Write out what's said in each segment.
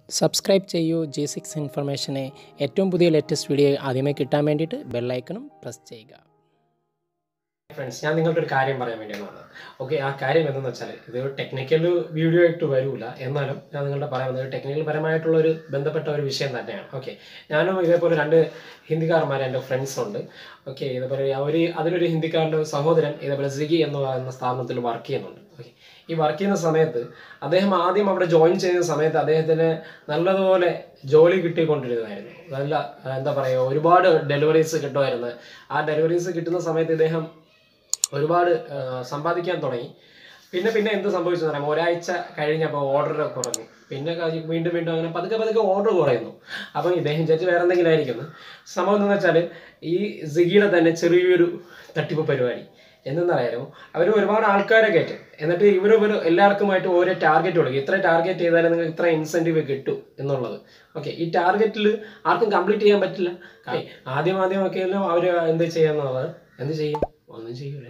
subscribe ചെയ്യൂ G six ഇൻഫർമേഷനെ ഏറ്റവും പുതിയ ലേറ്റസ്റ്റ് വീഡിയോ ആദ്യമേ കിട്ടാൻ വേണ്ടിയിട്ട് ബെല്ലൈക്കണും പ്രസ് ചെയ്യുക ഫ്രണ്ട്സ് ഞാൻ നിങ്ങളുടെ ഒരു കാര്യം പറയാൻ വേണ്ടിയാണ് വന്നത് ഓക്കെ ആ കാര്യം എന്തെന്ന് വെച്ചാൽ ഇത് ടെക്നിക്കൽ വീഡിയോ ആയിട്ട് വരൂല എന്നാലും ഞാൻ നിങ്ങളുടെ പറയുന്നത് ടെക്നിക്കൽ പരമായിട്ടുള്ള ഒരു ബന്ധപ്പെട്ട ഒരു വിഷയം തന്നെയാണ് ഓക്കെ ഞാനും ഇതേപോലെ രണ്ട് ഹിന്ദിക്കാരന്മാർ എൻ്റെ ഫ്രണ്ട്സ് ഉണ്ട് ഓക്കെ ഇതേപോലെ അവർ അതിലൊരു ഹിന്ദിക്കാരൻ്റെ സഹോദരൻ ഇതേപോലെ സിഗി എന്ന് പറയുന്ന സ്ഥാപനത്തിൽ വർക്ക് ചെയ്യുന്നുണ്ട് ഓക്കെ ഈ വർക്ക് ചെയ്യുന്ന സമയത്ത് അദ്ദേഹം ആദ്യം അവിടെ ജോയിൻ ചെയ്യുന്ന സമയത്ത് അദ്ദേഹത്തിന് നല്ലതുപോലെ ജോലി കിട്ടിക്കൊണ്ടിരുന്നതായിരുന്നു നല്ല എന്താ പറയുക ഒരുപാട് ഡെലിവറീസ് കിട്ടുമായിരുന്നു ആ ഡെലിവറീസ് കിട്ടുന്ന സമയത്ത് ഇദ്ദേഹം ഒരുപാട് ആ, സമ്പാദിക്കാൻ തുടങ്ങി പിന്നെ പിന്നെ എന്ത് സംഭവിച്ചു പറയാം ഒരാഴ്ച കഴിഞ്ഞപ്പോൾ ഓർഡർ കുറഞ്ഞു പിന്നെ കഴിഞ്ഞ് വീണ്ടും വീണ്ടും അങ്ങനെ പതുക്കെ പതുക്കെ ഓർഡർ കുറയുന്നു അപ്പം ഇദ്ദേഹം വിചാരിച്ച് വേറെ എന്തെങ്കിലും ആയിരിക്കുന്നു സംഭവം എന്താണെന്ന് വെച്ചാൽ ഈ സിഗിയുടെ തന്നെ ചെറിയൊരു തട്ടിപ്പ് പരിപാടി എന്തെന്നറിയാലോ അവർ ഒരുപാട് ആൾക്കാരെ കയറ്റും എന്നിട്ട് ഇവർ ഇവർ എല്ലാവർക്കുമായിട്ട് ഓരോ ടാർഗറ്റ് കൊടുക്കും ഇത്ര ടാർഗറ്റ് ചെയ്താലേ നിങ്ങൾക്ക് ഇത്ര ഇൻസെൻറ്റീവ് കിട്ടും എന്നുള്ളത് ഓക്കെ ഈ ടാർഗറ്റിൽ ആർക്കും കംപ്ലീറ്റ് ചെയ്യാൻ പറ്റില്ല Okay, ആദ്യം ആദ്യം ഒക്കെ അവർ എന്ത് ചെയ്യാന്നുള്ളത് എന്ത് ചെയ്യും ഒന്നും ചെയ്യൂല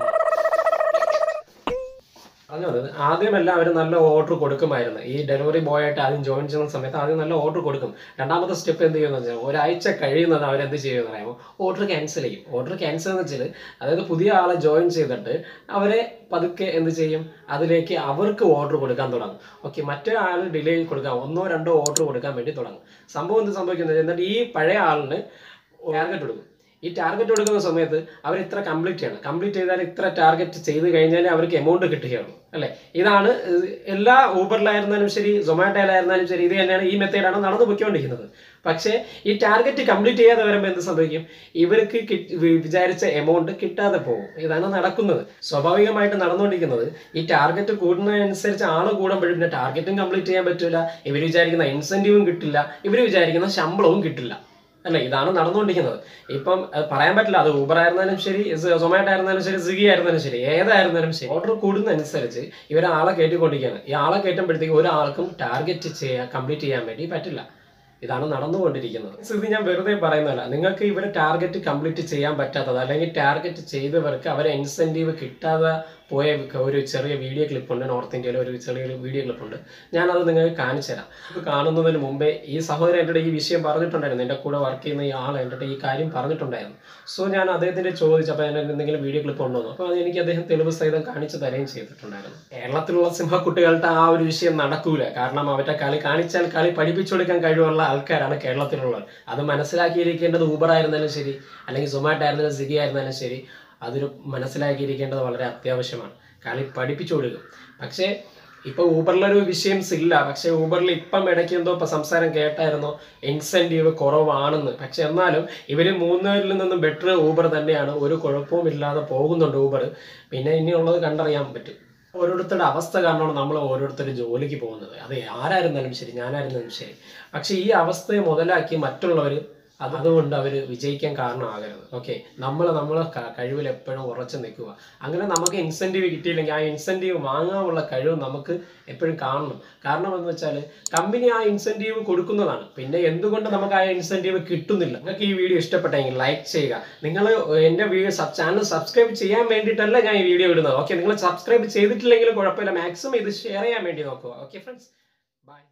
പറഞ്ഞു വന്നത് ആദ്യമെല്ലാം അവർ നല്ല ഓർഡർ കൊടുക്കുമായിരുന്നു ഈ ഡെലിവറി ബോയ് ആയിട്ട് ആദ്യം ജോയിൻ ചെയ്യുന്ന സമയത്ത് ആദ്യം നല്ല ഓർഡർ കൊടുക്കും രണ്ടാമത്തെ സ്റ്റെപ്പ് എന്ത് ചെയ്യുമെന്ന് വെച്ചാൽ ഒരാഴ്ച കഴിയുന്നത് അവരെന്ത് ചെയ്യുമെന്ന് പറയുമ്പോൾ ഓർഡർ ക്യാൻസൽ ചെയ്യും ഓർഡർ ക്യാൻസൽ എന്ന് വെച്ചാൽ അതായത് പുതിയ ആളെ ജോയിൻ ചെയ്തിട്ട് അവരെ പതുക്കെ എന്ത് ചെയ്യും അതിലേക്ക് അവർക്ക് ഓർഡർ കൊടുക്കാൻ തുടങ്ങും ഓക്കെ മറ്റേ ആൾ ഡിലേ കൊടുക്കാൻ ഒന്നോ രണ്ടോ ഓർഡർ കൊടുക്കാൻ വേണ്ടി തുടങ്ങും സംഭവം എന്ത് സംഭവിക്കുന്നത് എന്നിട്ട് ഈ പഴയ ആളിന് ടാർഗറ്റ് കൊടുക്കും ഈ ടാർഗറ്റ് കൊടുക്കുന്ന സമയത്ത് അവർ ഇത്ര കംപ്ലീറ്റ് ചെയ്യണം കംപ്ലീറ്റ് ചെയ്താൽ ഇത്ര ടാർഗറ്റ് ചെയ്ത് കഴിഞ്ഞാൽ അവർക്ക് എമൗണ്ട് കിട്ടുകയുള്ളൂ അല്ലേ ഇതാണ് ഏഹ്, എല്ലാ ഊബറിലായിരുന്നാലും ശരി സൊമാറ്റോയിലായിരുന്നാലും ശരി ഇത് തന്നെയാണ് ഈ മെത്തേഡാണ് നടന്നു പൊയ്ക്കൊണ്ടിരിക്കുന്നത് പക്ഷേ ഈ ടാർഗറ്റ് കംപ്ലീറ്റ് ചെയ്യാതെ വരുമ്പോൾ എന്ത് സംഭവിക്കും ഇവർക്ക് കിട്ടി- വി- വിചാരിച്ച എമൗണ്ട് കിട്ടാതെ പോകും ഇതാണ് നടക്കുന്നത് സ്വാഭാവികമായിട്ട് നടന്നുകൊണ്ടിരിക്കുന്നത് ഈ ടാർഗറ്റ് കൂടുന്നതനുസരിച്ച് ആള് കൂടുമ്പോഴും പിന്നെ ടാർഗറ്റും കംപ്ലീറ്റ് ചെയ്യാൻ പറ്റില്ല ഇവർ വിചാരിക്കുന്ന ഇൻസെൻറ്റീവും കിട്ടില്ല ഇവർ വിചാരിക്കുന്ന ശമ്പളവും കിട്ടില്ല അല്ല ഇതാണ് നടന്നുകൊണ്ടിരിക്കുന്നത് ഇപ്പം അത് പറയാൻ പറ്റില്ല അത് ഊബർ ആയിരുന്നാലും ശരി സൊമാറ്റോ ആയിരുന്നാലും ശരി സ്വിഗ്ഗി ആയിരുന്നാലും ശരി ഏതായിരുന്നാലും ശരി ഓർഡർ കൂടുന്നതനുസരിച്ച് ഇവർ ആളെ കയറ്റിക്കൊണ്ടിരിക്കുകയാണ് ഈ ആളെ കയറ്റുമ്പോഴത്തേക്ക് ഒരാൾക്കും ടാർഗറ്റ് ചെയ്യാൻ കംപ്ലീറ്റ് ചെയ്യാൻ വേണ്ടി പറ്റില്ല ഇതാണ് നടന്നുകൊണ്ടിരിക്കുന്നത് ഇത് ഞാൻ വെറുതെ പറയുന്നതല്ല നിങ്ങൾക്ക് ഇവരെ ടാർഗറ്റ് കംപ്ലീറ്റ് ചെയ്യാൻ പറ്റാത്തത് അല്ലെങ്കിൽ ടാർഗറ്റ് ചെയ്തവർക്ക് അവരെ ഇൻസെൻറ്റീവ് കിട്ടാതെ പോയ ഒരു ചെറിയ വീഡിയോ ക്ലിപ്പുണ്ട് നോർത്ത് ഇന്ത്യയിലെ ഒരു ചെറിയൊരു വീഡിയോ ക്ലിപ്പുണ്ട് ഞാനത് നിങ്ങൾക്ക് കാണിച്ചു തരാം ഇത് കാണുന്നതിന് മുമ്പേ ഈ സഹോദരൻ എൻ്റെ അടുത്ത് ഈ വിഷയം പറഞ്ഞിട്ടുണ്ടായിരുന്നു എൻ്റെ കൂടെ വർക്ക് ചെയ്യുന്ന ഈ ആൾ എൻ്റെ അടുത്ത് ഈ കാര്യം പറഞ്ഞിട്ടുണ്ടായിരുന്നു സോ ഞാൻ അദ്ദേഹത്തിൻ്റെ ചോദിച്ചപ്പോൾ എൻ്റെ അടുത്ത് എന്തെങ്കിലും വീഡിയോ ക്ലിപ്പ് ഉണ്ടോ എന്ന് അപ്പോൾ അത് എനിക്ക് അദ്ദേഹം തെളിവ് സഹിതം കാണിച്ചു തരുകയും ചെയ്തിട്ടുണ്ടായിരുന്നു കേരളത്തിലുള്ള സിംഹക്കുട്ടികളുടെ ആ ഒരു വിഷയം നടക്കൂല കാരണം അവരുടെ കളി കാണിച്ചാൽ കളി പഠിപ്പിച്ചു കൊടുക്കാൻ കഴിവുള്ള ആൾക്കാരാണ് കേരളത്തിലുള്ളത് അത് മനസ്സിലാക്കിയിരിക്കേണ്ടത് ഊബർ ആയിരുന്നാലും ശരി അല്ലെങ്കിൽ സൊമാറ്റോ ആയിരുന്നാലും സ്വിഗ്ഗി ആയിരുന്നാലും ശരി അതൊരു മനസ്സിലാക്കിയിരിക്കേണ്ടത് വളരെ അത്യാവശ്യമാണ് കളി പഠിപ്പിച്ചു കൊടുക്കും പക്ഷേ ഇപ്പൊ ഊബറിലൊരു വിഷയം ഇല്ല പക്ഷെ ഊബറിൽ ഇപ്പം ഇടയ്ക്ക് എന്തോ ഇപ്പൊ സംസാരം കേട്ടായിരുന്നോ ഇൻസെന്റീവ് കുറവാണെന്ന് പക്ഷെ എന്നാലും ഇവര് മൂന്നുപേരിൽ നിന്നും ബെറ്റർ ഊബർ തന്നെയാണ് ഒരു കുഴപ്പവും ഇല്ലാതെ പോകുന്നുണ്ട് ഊബർ പിന്നെ ഇനിയുള്ളത് കണ്ടറിയാൻ പറ്റും ഓരോരുത്തരുടെ അവസ്ഥ കാരണമാണ് നമ്മൾ ഓരോരുത്തർ ജോലിക്ക് പോകുന്നത് അത് ആരായിരുന്നാലും ശരി ഞാനായിരുന്നാലും ശരി പക്ഷെ ഈ അവസ്ഥയെ മുതലാക്കി മറ്റുള്ളവർ അത് അതുകൊണ്ട് അവർ വിജയിക്കാൻ കാരണമാകരുത് ഓക്കെ നമ്മൾ നമ്മളെ ക- കഴിവിൽ എപ്പോഴും ഉറച്ചു നിൽക്കുക അങ്ങനെ നമുക്ക് ഇൻസെൻറ്റീവ് കിട്ടിയില്ലെങ്കിൽ ആ ഇൻസെൻറ്റീവ് വാങ്ങാനുള്ള കഴിവ് നമുക്ക് എപ്പോഴും കാണണം കാരണം എന്ന് വെച്ചാൽ കമ്പനി ആ ഇൻസെൻറ്റീവ് കൊടുക്കുന്നതാണ് പിന്നെ എന്തുകൊണ്ട് നമുക്ക് ആ ഇൻസെൻറ്റീവ് കിട്ടുന്നില്ല നിങ്ങൾക്ക് ഈ വീഡിയോ ഇഷ്ടപ്പെട്ടെങ്കിൽ ലൈക്ക് ചെയ്യുക നിങ്ങൾ എൻ്റെ വീഡിയോ സബ് ചാനൽ സബ്സ്ക്രൈബ് ചെയ്യാൻ വേണ്ടിയിട്ടല്ല ഞാൻ ഈ വീഡിയോ ഇടുന്നത് ഓക്കെ നിങ്ങൾ സബ്സ്ക്രൈബ് ചെയ്തിട്ടില്ലെങ്കിലും കുഴപ്പമില്ല മാക്സിമം ഇത് ഷെയർ ചെയ്യാൻ വേണ്ടി നോക്കുക ഓക്കെ ഫ്രണ്ട്സ് ബൈ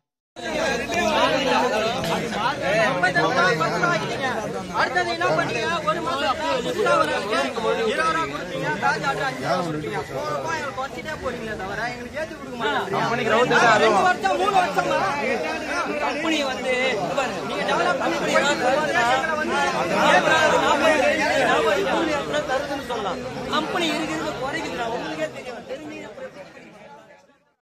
அடுத்தது என்ன பண்ணீங்க ஒரு மாசம் இருபது ரூபா கொடுத்தீங்க தாஜாட்டு அஞ்சு ரூபா கொடுத்தீங்க நூறு ரூபாய் எங்களுக்கு குறைச்சிட்டே போறீங்களே தவிர எங்களுக்கு ஏத்தி கொடுக்க மாட்டீங்க ரெண்டு வருஷம் மூணு வருஷமா கம்பெனி வந்து நீங்க டெவலப் பண்ணி தருதுன்னு சொல்லலாம் கம்பெனி இருக்குது குறைக்குது உங்களுக்கே தெரியும் தெரிஞ்சு